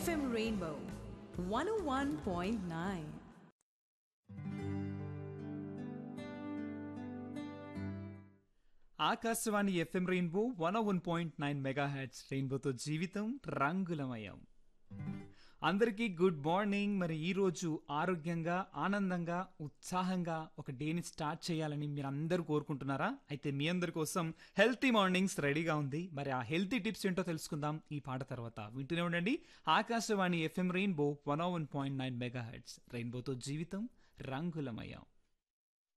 FM Rainbow 101.9. Akashvani FM rainbow one one point nine megahertz రెయిన్బోతో జీవితం రంగులమయం అందరికీ గుడ్ మార్నింగ్ మరి ఈ రోజు ఆరోగ్యంగా ఆనందంగా ఉత్సాహంగా ఒక డేని స్టార్ట్ చేయాలని మీరు అందరూ కోరుకుంటున్నారా అయితే మీ అందరి కోసం హెల్తీ మార్నింగ్స్ రెడీగా ఉంది మరి ఆ హెల్తీ టిప్స్ ఏంటో తెలుసుకుందాం ఈ పాట తర్వాత వింటూనే ఉండండి Akashvani FM rainbow one one point nine megahertz రెయిన్బోతో జీవితం రంగులమయం